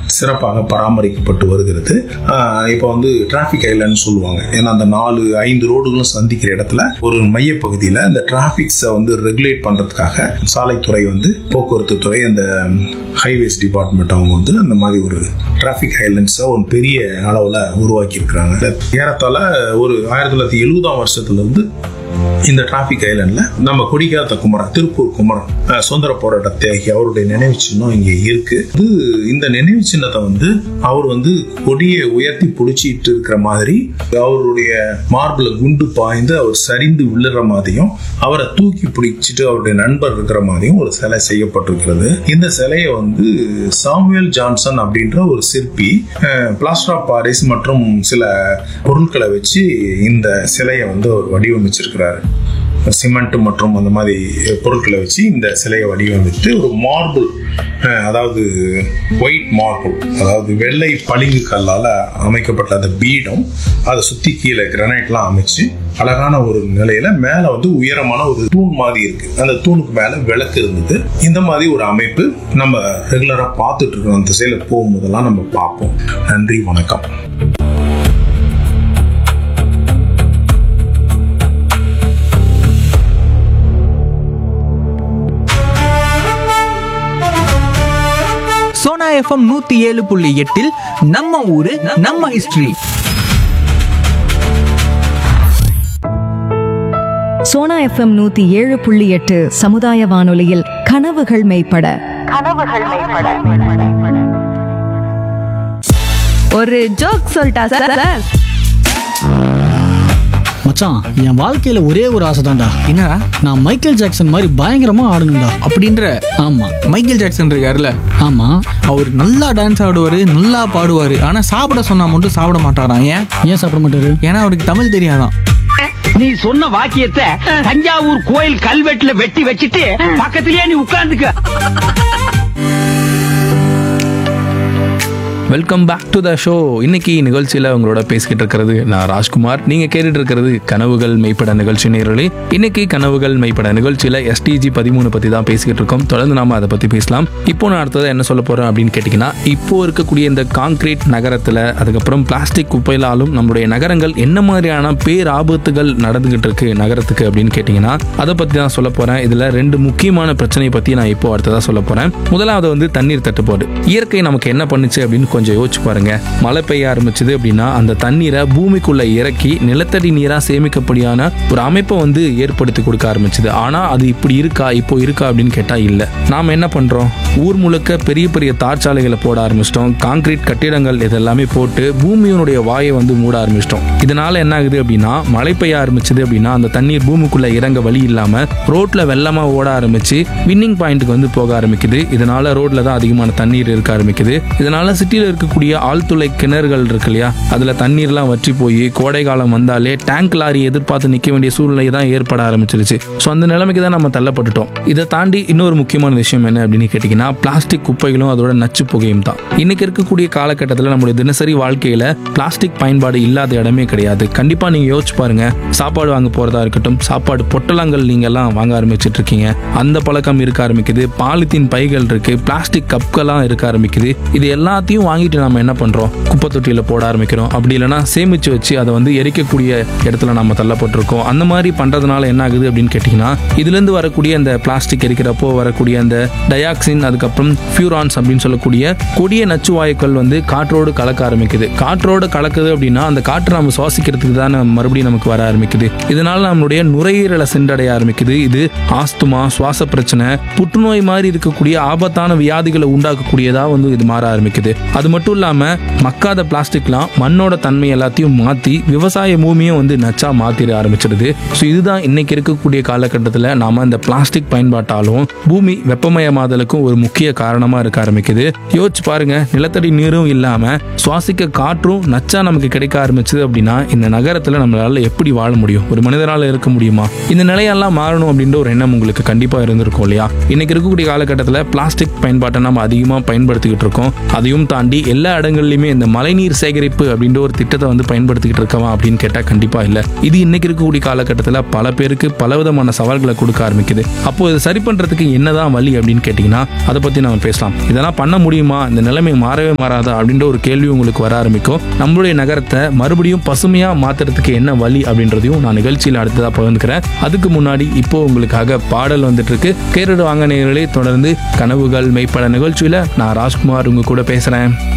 சிறப்பாக பராமரிக்கப்பட்டு வருகிறது ஆஹ் இப்போ வந்து டிராஃபிக் ஐலண்ட் சொல்லுவாங்க ஏன்னா அந்த நாலு ஐந்து ரோடுகளும் சந்திக்கிற இடத்துல ஒரு மையப்பகுதியில் இந்த டிராஃபிக்ஸை வந்து ரெகுலேட் பண்றதுக்காக சாலைத்துறை வந்து போக்குவரத்து துறை அந்த ஹைவேஸ் டிபார்ட்மெண்ட் அவங்க வந்து அந்த மாதிரி ஒரு டிராஃபிக் ஐலண்ட்ஸை ஒரு பெரிய அளவில் உருவாக்கி இருக்கிறாங்க ஏறத்தாழ ஒரு ஆயிரத்தி தொள்ளாயிரத்தி எழுபதாம் வருஷத்துல இருந்து இந்த டிராபிக் ஐலண்ட்ல நம்ம கொடிக்காத்த குமரன் திருப்பூர் குமரன் அஹ், சுதந்திர போராட்ட தியாகி அவருடைய நினைவு சின்னம் இங்க இருக்கு இது இந்த நினைவு சின்னத்தை வந்து அவர் வந்து கொடியை உயர்த்தி பிடிச்சிட்டு இருக்கிற மாதிரி அவருடைய மார்பிள் குண்டு பாய்ந்து அவர் சரிந்து விழுற மாதிரியும் அவரை தூக்கி பிடிச்சிட்டு அவருடைய நண்பர் இருக்கிற மாதிரியும் ஒரு சிலை செய்யப்பட்டிருக்கிறது இந்த சிலையை வந்து சாமுவேல் ஜான்சன் அப்படின்ற ஒரு சிற்பி பிளாஸ்டர் ஆஃப் பாரிஸ் மற்றும் சில பொருட்களை வச்சு இந்த சிலையை வந்து அவர் வடிவமைச்சிருக்கிறாரு சிமெண்ட் மற்றும் அந்த மாதிரி பொருட்களை வச்சு இந்த சிலையை வடிவமைத்து ஒரு மார்பிள் அதாவது ஒயிட் மார்பிள் அதாவது வெள்ளை பளிங்கு கல்லால் அமைக்கப்பட்ட அந்த பீடம் அதை சுற்றி கீழே கிரானைட்லாம் அமைச்சு அழகான ஒரு நிலையில மேலே வந்து உயரமான ஒரு தூண் மாதிரி இருக்கு அந்த தூணுக்கு மேலே விளக்கு இருந்தது இந்த மாதிரி ஒரு அமைப்பு நம்ம ரெகுலராக பார்த்துட்டு இருக்கோம் அந்த திசையில் போகும்போதெல்லாம் நம்ம பார்ப்போம் நன்றி வணக்கம் சோனா எஃப்எம் நூத்தி ஏழு புள்ளி எட்டில் நம்ம ஊரு நம்ம ஹிஸ்டரி சோனா எஃப்எம் நூத்தி ஏழு புள்ளி எட்டு சமுதாய வானொலியில் கனவுகள் மெய்ப்பட ஒரு ஜோக் சொல்லிட்டா சார் மச்சான் என் வாழ்க்கையில ஒரே ஒரு ஆசை தான்டா என்னடா நான் மைக்கேல் ஜாக்சன் மாதிரி பயங்கரமா ஆடணும்டா அப்படின்ற ஆமா மைக்கேல் ஜாக்சன் இருக்காருல்ல ஆமா அவர் நல்லா டான்ஸ் ஆடுவாரு நல்லா பாடுவாரு ஆனா சாப்பிட சொன்னா மட்டும் சாப்பிட மாட்டாராம் ஏன் ஏன் சாப்பிட மாட்டாரு ஏன்னா அவருக்கு தமிழ் தெரியாதான் நீ சொன்ன வாக்கியத்தை தஞ்சாவூர் கோயில் கல்வெட்டுல வெட்டி வச்சிட்டு பக்கத்திலேயே நீ உட்கார்ந்துக்க welcome back to the show இன்னைக்கு நிகழ்ச்சியில் உங்களோட பேசிக்கிட்டு இருக்கிறது நான் ராஜ்குமார் நீங்க கேட்டுட்டு இருக்கிறது கனவுகள் மெய்ப்பட நிகழ்ச்சி நேரலே இன்னைக்கு கனவுகள் மெய்ப்பட நிகழ்ச்சியில் எஸ்டிஜி பதிமூணு பத்தி தான் பேசிக்கிட்டு இருக்கோம் தொடர்ந்து நாம அதை பத்தி பேசலாம் இப்போ நான் அடுத்தது என்ன சொல்ல போறேன் அப்படின்னு கேட்டிங்கன்னா இப்போ இருக்கக்கூடிய இந்த கான்கிரீட் நகரத்தில் அதுக்கப்புறம் பிளாஸ்டிக் குப்பையிலாலும் நம்மளுடைய நகரங்கள் என்ன மாதிரியான பேர் ஆபத்துகள் நடந்துகிட்டு இருக்கு நகரத்துக்கு அப்படின்னு கேட்டிங்கன்னா அதை பத்தி தான் சொல்ல போறேன் இதுல ரெண்டு முக்கியமான பிரச்சனையை பத்தி நான் இப்போ அடுத்ததா சொல்ல போறேன் முதலாவது வந்து தண்ணீர் தட்டுப்பாடு இயற்கை நமக்கு என்ன பண்ணுச்சு அப்படின்னு கொஞ்சம் யோசிச்சு பாருங்க மழை பெய்ய ஆரம்பிச்சது அப்படின்னா அந்த தண்ணீரை பூமிக்குள்ள இறக்கி நிலத்தடி நீரா சேமிக்கப்படியான ஒரு அமைப்பை வந்து ஏற்படுத்தி கொடுக்க ஆரம்பிச்சது ஆனா அது இப்படி இருக்கா இப்போ இருக்கா அப்படின்னு கேட்டா இல்ல நாம என்ன பண்றோம் ஊர் முழுக்க பெரிய பெரிய தார்ச்சாலைகளை போட ஆரம்பிச்சிட்டோம் கான்கிரீட் கட்டிடங்கள் இதெல்லாமே போட்டு பூமியினுடைய வாயை வந்து மூட ஆரம்பிச்சிட்டோம் இதனால என்ன ஆகுது அப்படின்னா மழை பெய்ய ஆரம்பிச்சது அப்படின்னா அந்த தண்ணீர் பூமிக்குள்ள இறங்க வழி இல்லாம ரோட்ல வெள்ளமா ஓட ஆரம்பிச்சு வின்னிங் பாயிண்ட்டுக்கு வந்து போக ஆரம்பிக்குது இதனால ரோட்ல தான் அதிகமான தண்ணீர் இருக்க ஆரம்பிக்குது இதனால சிட்டியில் இருக்கக்கூடிய ஆழ்துளை கிணறுகள் இருக்கு இல்லையா அதுல தண்ணீர்லாம் வற்றி போய் கோடை காலம் வந்தாலே டேங்க் லாரி எதிர்பார்த்து நிக்க வேண்டிய சூழ்நிலை தான் ஏற்பட ஆரம்பிச்சிருச்சு ஸோ அந்த நிலைமைக்கு தான் நம்ம தள்ளப்பட்டுட்டோம் இதை தாண்டி இன்னொரு முக்கியமான விஷயம் என்ன அப்படின்னு கேட்டிங்கன்னா பிளாஸ்டிக் குப்பைகளும் அதோட நச்சு புகையும் தான் இன்னைக்கு இருக்கக்கூடிய காலகட்டத்தில் நம்மளுடைய தினசரி வாழ்க்கையில பிளாஸ்டிக் பயன்பாடு இல்லாத இடமே கிடையாது கண்டிப்பா நீங்க யோசிச்சு பாருங்க சாப்பாடு வாங்க போறதா இருக்கட்டும் சாப்பாடு பொட்டலங்கள் நீங்க எல்லாம் வாங்க ஆரம்பிச்சிட்டு இருக்கீங்க அந்த பழக்கம் இருக்க ஆரம்பிக்குது பாலித்தீன் பைகள் இருக்கு பிளாஸ்டிக் கப்கள்லாம் இருக்க ஆரம்பிக்குது இது எல்லாத்தையும் வாங்கிட்டு நம்ம என்ன பண்றோம் குப்பை தொட்டியில போட ஆரம்பிக்கிறோம் அப்படி இல்லைன்னா சேமிச்சு வச்சு அதை வந்து எரிக்கக்கூடிய இடத்துல நம்ம தள்ளப்பட்டிருக்கோம் அந்த மாதிரி பண்றதுனால என்ன ஆகுது அப்படின்னு கேட்டிங்கன்னா இதுல இருந்து வரக்கூடிய அந்த பிளாஸ்டிக் எரிக்கிறப்போ வரக்கூடிய அந்த டயாக்சின் அதுக்கப்புறம் ஃபியூரான்ஸ் அப்படின்னு சொல்லக்கூடிய கொடிய நச்சு வாயுக்கள் வந்து காற்றோடு கலக்க ஆரம்பிக்குது காற்றோடு கலக்குது அப்படின்னா அந்த காற்று நம்ம சுவாசிக்கிறதுக்கு தான் மறுபடியும் நமக்கு வர ஆரம்பிக்குது இதனால நம்மளுடைய நுரையீரலை சென்றடைய ஆரம்பிக்குது இது ஆஸ்துமா சுவாச பிரச்சனை புற்றுநோய் மாதிரி இருக்கக்கூடிய ஆபத்தான வியாதிகளை உண்டாக்கக்கூடியதா வந்து இது மாற ஆரம்பிக்குது அது மட்டும் இல்லாம மக்காத பிளாஸ்டிக்லாம் மண்ணோட தன்மை எல்லாத்தையும் மாத்தி விவசாய பூமியும் வந்து நச்சா மாத்திர ஆரம்பிச்சிடுது ஸோ இதுதான் இன்னைக்கு இருக்கக்கூடிய காலகட்டத்தில் நாம இந்த பிளாஸ்டிக் பயன்பாட்டாலும் பூமி வெப்பமயமாதலுக்கும் ஒரு முக்கிய காரணமா இருக்க ஆரம்பிக்குது யோசிச்சு பாருங்க நிலத்தடி நீரும் இல்லாம சுவாசிக்க காற்றும் நச்சா நமக்கு கிடைக்க ஆரம்பிச்சது அப்படின்னா இந்த நகரத்துல நம்மளால எப்படி வாழ முடியும் ஒரு மனிதனால இருக்க முடியுமா இந்த நிலையெல்லாம் மாறணும் அப்படின்ற ஒரு எண்ணம் உங்களுக்கு கண்டிப்பா இருந்திருக்கும் இல்லையா இன்னைக்கு இருக்கக்கூடிய காலகட்டத்தில் பிளாஸ்டிக் பயன்பாட்டை நம்ம அதிகமாக பயன்படுத்திக்கிட்டு இருக்கோம் அதையும் தாண்டி தாண்டி எல்லா இடங்கள்லையுமே இந்த மழைநீர் சேகரிப்பு அப்படின்ற ஒரு திட்டத்தை வந்து பயன்படுத்திக்கிட்டு இருக்கவா அப்படின்னு கேட்டால் கண்டிப்பாக இல்லை இது இன்னைக்கு இருக்கக்கூடிய காலகட்டத்தில் பல பேருக்கு பலவிதமான சவால்களை கொடுக்க ஆரம்பிக்குது அப்போ இதை சரி பண்ணுறதுக்கு என்னதான் வழி அப்படின்னு கேட்டிங்கன்னா அதை பற்றி நம்ம பேசலாம் இதெல்லாம் பண்ண முடியுமா இந்த நிலைமை மாறவே மாறாதா அப்படின்ற ஒரு கேள்வி உங்களுக்கு வர ஆரம்பிக்கும் நம்மளுடைய நகரத்தை மறுபடியும் பசுமையாக மாற்றுறதுக்கு என்ன வழி அப்படின்றதையும் நான் நிகழ்ச்சியில் அடுத்ததாக பகிர்ந்துக்கிறேன் அதுக்கு முன்னாடி இப்போ உங்களுக்காக பாடல் வந்துட்டு இருக்கு கேரடு வாங்க நேயர்களே தொடர்ந்து கனவுகள் மெய்ப்பட நிகழ்ச்சியில் நான் ராஜ்குமார் உங்க கூட பேசுகிறேன்